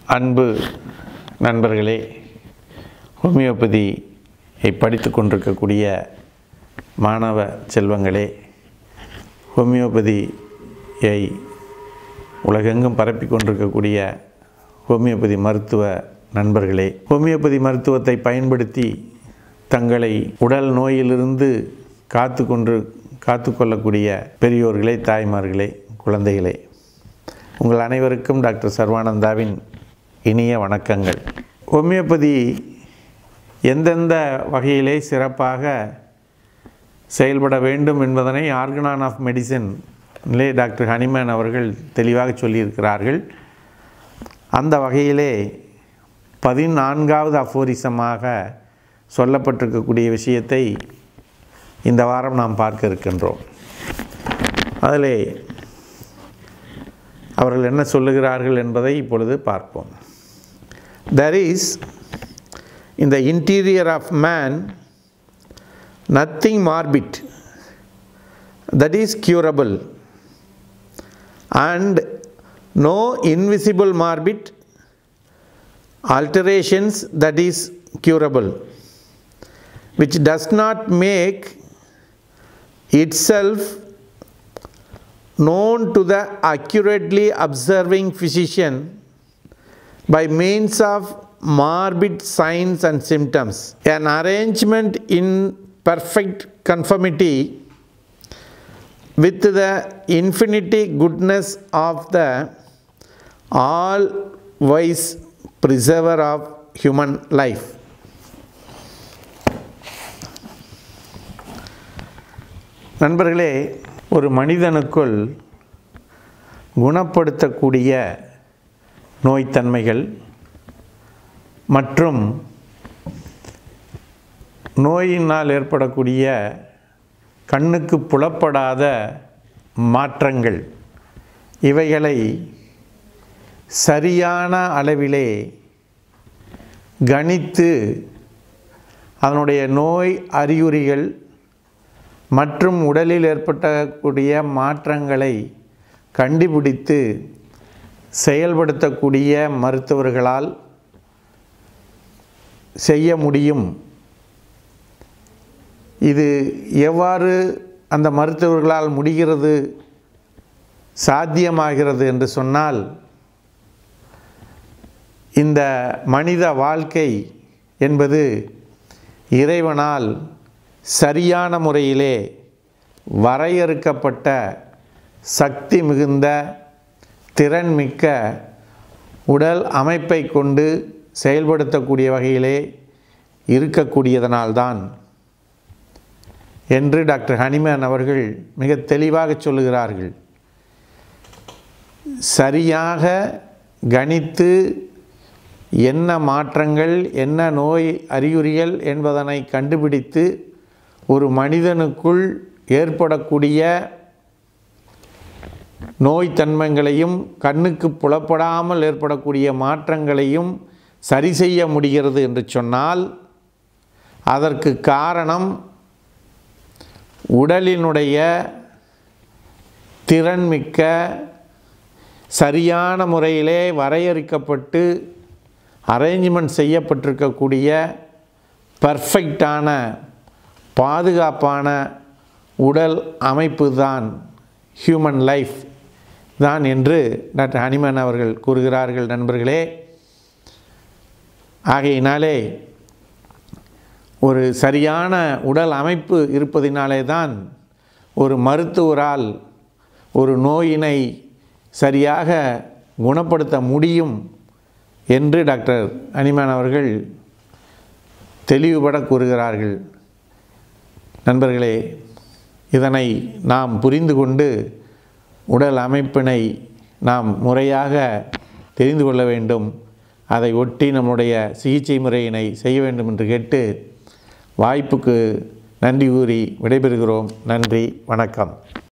அன்பு நண்பர்களே ஹோமியோபதியை படித்து கொண்டிருக்கக்கூடிய மாணவ செல்வங்களே ஹோமியோபதியை உலகெங்கும் பரப்பி கொண்டிருக்கக்கூடிய ஹோமியோபதி மருத்துவ நண்பர்களே ஹோமியோபதி மருத்துவத்தை பயன்படுத்தி தங்களை உடல் நோயிலிருந்து காத்து கொண்டு காத்து கொள்ளக்கூடிய பெரியோர்களே தாய்மார்களே குழந்தைகளே உங்கள் அனைவருக்கும் டாக்டர் சர்வானந்தாவின் இனிய வணக்கங்கள் ஹோமியோபதி எந்தெந்த வகையிலே சிறப்பாக செயல்பட வேண்டும் என்பதனை ஆர்கனான் ஆஃப் மெடிசன்லே டாக்டர் ஹனிமேன் அவர்கள் தெளிவாக சொல்லியிருக்கிறார்கள் அந்த வகையிலே பதினான்காவது அஃபோரிசமாக சொல்லப்பட்டிருக்கக்கூடிய விஷயத்தை இந்த வாரம் நாம் பார்க்க இருக்கின்றோம் அதிலே அவர்கள் என்ன சொல்லுகிறார்கள் என்பதை இப்பொழுது பார்ப்போம் there is in the interior of man nothing morbid that is curable and no invisible morbid alterations that is curable which does not make itself known to the accurately observing physician by means of morbid signs and symptoms. An arrangement in perfect conformity with the infinity goodness of the all wise preserver of human life. நண்பர்களே ஒரு மனிதனுக்குள் குணப்படுத்தக்கூடிய நோய்த்தன்மைகள் மற்றும் நோயினால் ஏற்படக்கூடிய கண்ணுக்கு புலப்படாத மாற்றங்கள் இவைகளை சரியான அளவிலே கணித்து அதனுடைய நோய் அறிகுறிகள் மற்றும் உடலில் ஏற்பட்டக்கூடிய மாற்றங்களை கண்டுபிடித்து செயல்படுத்தக்கூடிய மருத்துவர்களால் செய்ய முடியும் இது எவ்வாறு அந்த மருத்துவர்களால் முடிகிறது சாத்தியமாகிறது என்று சொன்னால் இந்த மனித வாழ்க்கை என்பது இறைவனால் சரியான முறையிலே வரையறுக்கப்பட்ட சக்தி மிகுந்த திறன்மிக்க உடல் அமைப்பை கொண்டு செயல்படுத்தக்கூடிய வகையிலே இருக்கக்கூடியதனால்தான் என்று டாக்டர் ஹனிமேன் அவர்கள் மிக தெளிவாக சொல்லுகிறார்கள் சரியாக கணித்து என்ன மாற்றங்கள் என்ன நோய் அறிகுறிகள் என்பதனை கண்டுபிடித்து ஒரு மனிதனுக்குள் ஏற்படக்கூடிய நோய் தன்மைகளையும் கண்ணுக்கு புலப்படாமல் ஏற்படக்கூடிய மாற்றங்களையும் சரி செய்ய முடிகிறது என்று சொன்னால் அதற்கு காரணம் உடலினுடைய திறன்மிக்க சரியான முறையிலே வரையறுக்கப்பட்டு அரேஞ்ச்மெண்ட் செய்யப்பட்டிருக்கக்கூடிய பர்ஃபெக்டான பாதுகாப்பான உடல் அமைப்பு தான் ஹியூமன் லைஃப் தான் என்று டாக்டர் ஹனிமன் அவர்கள் கூறுகிறார்கள் நண்பர்களே ஆகையினாலே ஒரு சரியான உடல் அமைப்பு இருப்பதினாலே தான் ஒரு மருத்துவரால் ஒரு நோயினை சரியாக குணப்படுத்த முடியும் என்று டாக்டர் அனிமான் அவர்கள் தெளிவுபட கூறுகிறார்கள் நண்பர்களே இதனை நாம் புரிந்து கொண்டு உடல் அமைப்பினை நாம் முறையாக தெரிந்து கொள்ள வேண்டும் அதை ஒட்டி நம்முடைய சிகிச்சை முறையினை செய்ய வேண்டும் என்று கேட்டு வாய்ப்புக்கு நன்றி கூறி விடைபெறுகிறோம் நன்றி வணக்கம்